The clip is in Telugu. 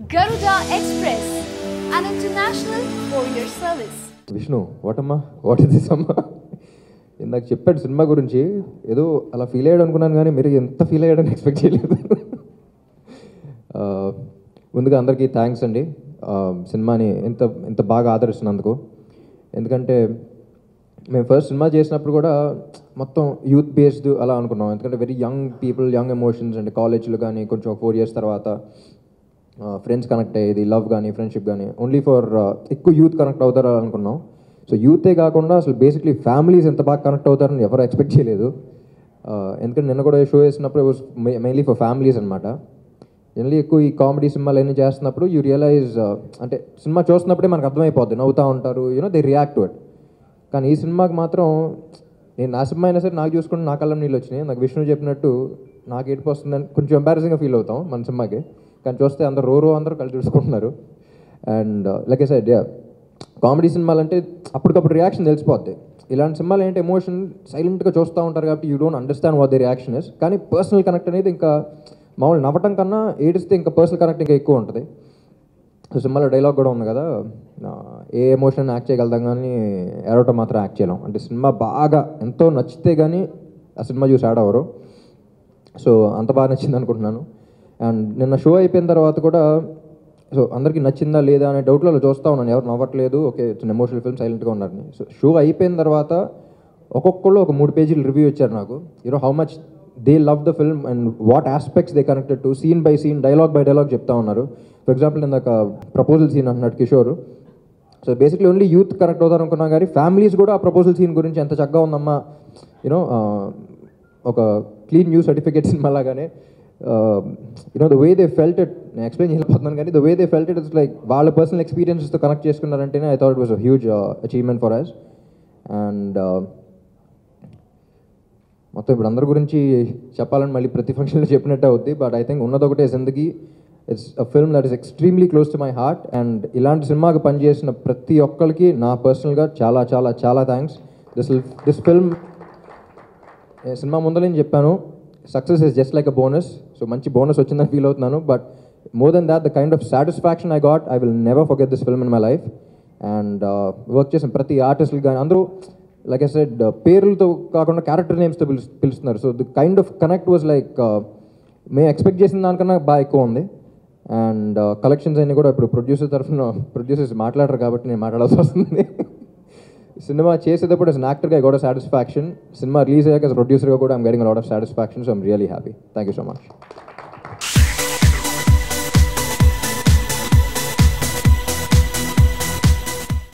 Garuda Express, an international courier service. Vishnu వాటమ్మా వాట్ ఇస్ దిస్ అమ్మా ఇందాక చెప్పాడు సినిమా గురించి ఏదో అలా ఫీల్ అయ్యాడు అనుకున్నాను కానీ మీరు ఎంత ఫీల్ అయ్యాడని ఎక్స్పెక్ట్ చేయలేదు ఆ, ముందుగా అందరికీ థ్యాంక్స్ అండి ఆ, సినిమాని ఎంత ఎంత బాగా ఆదరిస్తున్నందుకు ఎందుకంటే మేము ఫస్ట్ సినిమా చేసినప్పుడు కూడా మొత్తం యూత్ బేస్డ్ అలా అనుకున్నాం ఎందుకంటే very young people young emotions అంటే కాలేజ్లో కానీ కొంచెం ఫోర్ ఇయర్స్ తర్వాత ఫ్రెండ్స్ కనెక్ట్ అయ్యేది లవ్ కానీ ఫ్రెండ్షిప్ కానీ ఓన్లీ ఫర్ ఎక్కువ యూత్ కనెక్ట్ అవుతారు అనుకున్నాం సో యూతే కాకుండా అసలు బేసిక్లీ ఫ్యామిలీస్ ఎంత బాగా కనెక్ట్ అవుతారని ఎవరు ఎక్స్పెక్ట్ చేయలేదు Uh, ఎందుకంటే నిన్న కూడా షో వేసినప్పుడు మెయిన్లీ ఫర్ ఫ్యామిలీస్ అనమాట జనరలీ ఎక్కువ ఈ కామెడీ సినిమాలు అన్నీ చేస్తున్నప్పుడు యూ రియలైజ్ అంటే సినిమా చూస్తున్నప్పుడే మనకు అర్థమైపోద్ది నవ్వుతూ ఉంటారు you know they react to it కానీ ఈ సినిమాకి మాత్రం నేను నా సినిమా అయినా సరే నాకు చూసుకుంటే నా కళ్ళం నీళ్ళు వచ్చినాయి నాకు విష్ణు చెప్పినట్టు నాకు ఏడుపు వస్తుందని కొంచెం ఎంబారసింగ్గా ఫీల్ అవుతాం మన సినిమాకి కానీ చూస్తే అందరు రో రో అందరూ కలిసి చూసుకుంటున్నారు and like a side comedy సినిమాలు అంటే అప్పటికప్పుడు రియాక్షన్ తెలిసిపోద్ది ఇలాంటి సినిమాలు ఏంటి ఎమోషన్ సైలెంట్గా చూస్తూ ఉంటారు కాబట్టి you don't understand what the reaction is కానీ పర్సనల్ కనెక్ట్ అనేది ఇంకా మామూలు నవ్వటం కన్నా ఏడిస్తే ఇంకా పర్సనల్ కనెక్ట్ ఇంకా ఎక్కువ ఉంటుంది సో సినిమాలో డైలాగ్ కూడా ఉంది కదా ఆ, ఏ ఎమోషన్ యాక్ట్ చేయగలుగుతాం కానీ ఏడవటం మాత్రం యాక్ట్ చేయలేం అంటే సినిమా బాగా ఎంతో నచ్చితే కానీ ఆ సినిమా చూసి ఆడవరు సో అంత బాగా నచ్చింది అనుకుంటున్నాను అండ్ నిన్న షో అయిపోయిన తర్వాత కూడా సో అందరికీ నచ్చిందా లేదా అనే డౌట్లో అలా చూస్తూ ఉన్నాను ఎవరు నవ్వట్లేదు ఓకే ఇట్స్ ఎమోషనల్ ఫిల్మ్ సైలెంట్గా ఉన్నారని సో షో అయిపోయిన తర్వాత ఒక్కొక్కళ్ళు ఒక మూడు పేజీలు రివ్యూ ఇచ్చారు నాకు you know how much they love the film and what aspects they connected to scene by scene dialogue by dialogue చెప్తా ఉన్నారు ఫర్ ఎగ్జాంపుల్ ఇందాక ప్రపోజల్ సీన్ అంటున్నాడు Kishore so basically only youth connect అవుతారు అనుకున్నాం కానీ ఫ్యామిలీస్ కూడా ఆ ప్రపోజల్ సీన్ గురించి ఎంత చక్కగా ఉందమ్మా యూనో ఒక క్లీన్ న్యూ సర్టిఫికేట్ సినిమా లాగానే you know the way they felt it నేను ఎక్స్ప్లెయిన్ చేయలేకపోతున్నాను కానీ the way they felt it it's like వాళ్ళ పర్సనల్ ఎక్స్పీరియన్సెస్తో కనెక్ట్ చేసుకున్నారంటేనే I thought it was a huge achievement for us and మొత్తం ఇప్పుడు అందరి గురించి చెప్పాలని మళ్ళీ ప్రతి ఫంక్షన్లో చెప్పినట్టే అవుద్ది but I think Unnadi Okate Zindagi it's a film that is extremely close to my heart and ఇలాంటి సినిమాకి పనిచేసిన ప్రతి ఒక్కరికి నా పర్సనల్గా చాలా చాలా చాలా థ్యాంక్స్ దిస్ దిస్ ఫిల్మ్ సినిమా ముందర నేను చెప్పాను success is just like a bonus so మంచి బోనస్ వచ్చిందని ఫీల్ అవుతున్నాను but more then that the kind of satisfaction I got I will never forget this film in my life and work చేసిన ప్రతి ఆర్టిస్టులు కానీ అందరూ లైక్ ఐ సెడ్ పేర్లతో కాకుండా క్యారెక్టర్ నేమ్స్తో పిలు పిలుస్తున్నారు so the kind of connect was like మేము ఎక్స్పెక్ట్ చేసిన దానికన్నా బాగా ఎక్కువ ఉంది అండ్ కలెక్షన్స్ అన్ని కూడా ఇప్పుడు ప్రొడ్యూసర్ తరఫున ప్రొడ్యూసర్స్ మాట్లాడరు కాబట్టి నేను మాట్లాడాల్సి వస్తుంది సినిమా చేసేటప్పుడు as an actor గా కూడా సాటిస్ఫాక్షన్ సినిమా రిలీజ్ అయ్యాక ప్రొడ్యూసర్గా కూడా I'm getting lot of satisfaction so I'm really happy thank you so much